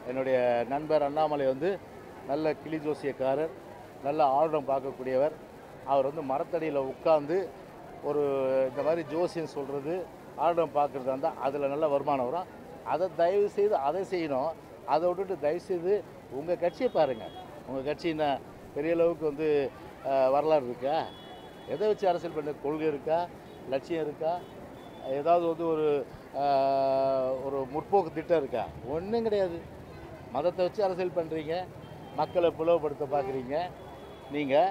என்னுடைய நண்பர் அண்ணாமலை வந்து நல்ல கிளி ஜோசியக்காரர் நல்ல ஆர்வம் பார்க்கக்கூடியவர் அவர் வந்து மரத்தடியில் உட்கார்ந்து ஒரு இந்த மாதிரி ஜோசியம் சொல்கிறது ஆர்வம் பார்க்குறதா இருந்தால் அதில் நல்ல வருமானம் வரும் அதை தயவு செய்து அதை செய்யணும் அதை விட்டுட்டு தயவு செய்து உங்கள் கட்சியை பாருங்கள் உங்கள் கட்சி என்ன பெரிய அளவுக்கு வந்து அஹ், வரலாறு இருக்கா எதை வச்சு அரசியல் பண்ண கொள்கை இருக்கா லட்சியம் இருக்கா ஏதாவது வந்து ஒரு ஆஹ், ஒரு முற்போக்கு திட்டம் இருக்கா ஒன்றும் கிடையாது மதத்தை வச்சு அரசியல் பண்ணுறீங்க மக்களை பிளவுபடுத்த பார்க்குறீங்க நீங்கள்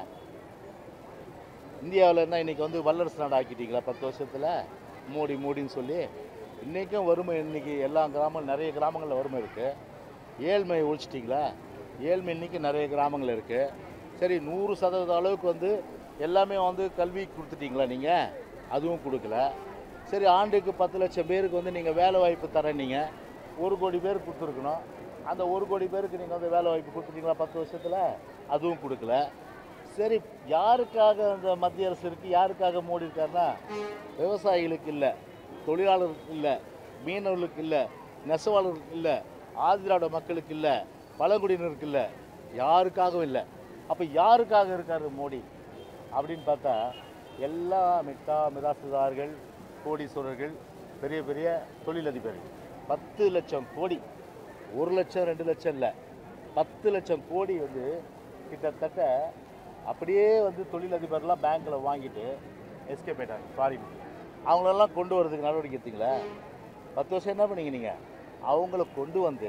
இந்தியாவில் என்ன இன்றைக்கி வந்து வல்லரசு நாடு ஆக்கிட்டீங்களா பத்து வருஷத்தில் மோடி மோடின்னு சொல்லி இன்றைக்கும் வறுமை இன்றைக்கி எல்லா கிராமம் நிறைய கிராமங்களில் வறுமை இருக்குது ஏழ்மையை ஒழிச்சிட்டிங்களா ஏழ்மை இன்றைக்கி நிறைய கிராமங்கள் இருக்குது சரி நூறு சதவீத அளவுக்கு வந்து எல்லாமே வந்து கல்வி கொடுத்துட்டீங்களா நீங்கள் அதுவும் கொடுக்கல சரி ஆண்டுக்கு பத்து லட்சம் பேருக்கு வந்து நீங்கள் வேலை வாய்ப்பு தரேன்னீங்க ஒரு கோடி பேர் கொடுத்துருக்கணும் அந்த ஒரு கோடி பேருக்கு நீங்கள் வந்து வேலை வாய்ப்பு கொடுத்துட்டீங்களா பத்து வருஷத்தில் அதுவும் கொடுக்கல சரி யாருக்காக அந்த மத்திய அரசு இருக்குது யாருக்காக மோடி இருக்காருன்னா விவசாயிகளுக்கு இல்லை தொழிலாளர்களுக்கு இல்லை மீனவர்களுக்கு இல்லை நெசவாளர்களுக்கு இல்லை ஆதிதிராவிட மக்களுக்கு இல்லை பழங்குடியினருக்கு இல்லை யாருக்காகவும் இல்லை அப்போ யாருக்காக இருக்காரு மோடி அப்படின்னு பார்த்தா எல்லா மிட்டா மிராசுதார்கள் கோடீஸ்வரர்கள் பெரிய பெரிய தொழிலதிபர்கள் பத்து லட்சம் கோடி ஒரு லட்சம் ரெண்டு லட்சம் இல்லை பத்து லட்சம் கோடி வந்து கிட்டத்தட்ட அப்படியே வந்து தொழிலதிபர்லாம் பேங்க்கில் வாங்கிட்டு எஸ்கேப் ஆயிட்டாங்க ஃபாரின் அவங்களெல்லாம் கொண்டு வரதுக்கு நடவடிக்கை எடுத்தீங்களா பத்து வருஷம் என்ன பண்ணீங்க நீங்கள் அவங்கள கொண்டு வந்து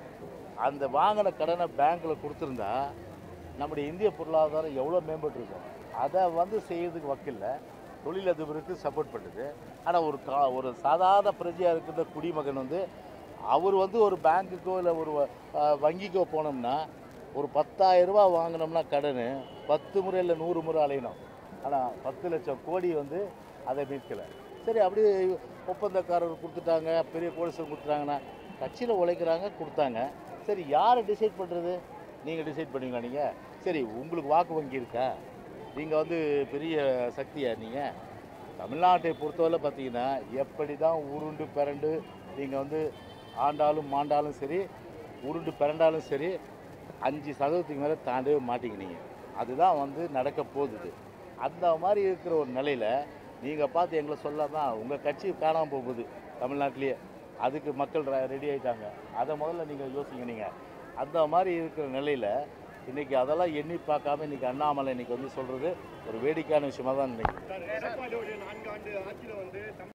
அந்த வாங்கின கடனை பேங்க்கில் கொடுத்துருந்தா நம்முடைய இந்திய பொருளாதாரம் எவ்வளோ மேம்பட்டிருக்கும் அதை வந்து செய்யறதுக்கு வக்கில்ல தொழிலதிபருக்கு சப்போர்ட் பண்ணுது ஆனால் ஒரு கா ஒரு சாதாரண பிரஜையாக இருக்கிற குடிமகன் வந்து அவர் வந்து ஒரு பேங்க்குக்கோ இல்லை ஒரு அஹ், வங்கிக்கோ போனோம்னா ஒரு 10000 ரூபாய் வாங்கினோம்னா கடன் பத்து முறை இல்லை நூறு முறை அலையணும் ஆனால் பத்து லட்சம் கோடி வந்து அதை மீட்கலை சரி அப்படியே ஒப்பந்தக்காரர் கொடுத்துட்டாங்க பெரிய கோடீஸ்வரர் கொடுத்துட்டாங்கன்னா கட்சியில் உழைக்கிறாங்க கொடுத்தாங்க சரி யாரை டிசைட் பண்ணுறது நீங்கள் டிசைட் பண்ணுவீங்களா நீங்கள் சரி உங்களுக்கு வாக்கு வங்கி இருக்கா நீங்கள் வந்து பெரிய சக்தியா நீங்கள் தமிழ்நாட்டை பொறுத்தவரை பார்த்தீங்கன்னா எப்படி தான் உருண்டு பிறண்டு நீங்கள் வந்து ஆண்டாலும் மாண்டாலும் சரி உருண்டு பிறண்டாலும் சரி அஞ்சு சதவீதத்துக்கு மேலே தாண்டவே மாட்டீங்க நீங்கள் அதுதான் வந்து நடக்க போகுது அந்த மாதிரி இருக்கிற ஒரு நிலையில் நீங்கள் பார்த்து எங்களை சொல்லாமல் உங்கள் கட்சி காணாமல் போகுது தமிழ்நாட்டிலேயே அதுக்கு மக்கள் ரெடி ஆயிட்டாங்க அதை முதல்ல நீங்கள் யோசிங்க நீங்கள் அந்த மாதிரி இருக்கிற நிலையில் இன்றைக்கி அதெல்லாம் எண்ணி பார்க்காம இன்றைக்கி அண்ணாமலை இன்னைக்கு வந்து சொல்கிறது ஒரு வேடிக்கையான விஷயமா தான் நினைக்கிறேன் சார் எடப்பாடியோடைய நான்கு ஆண்டு ஆட்சியில் வந்து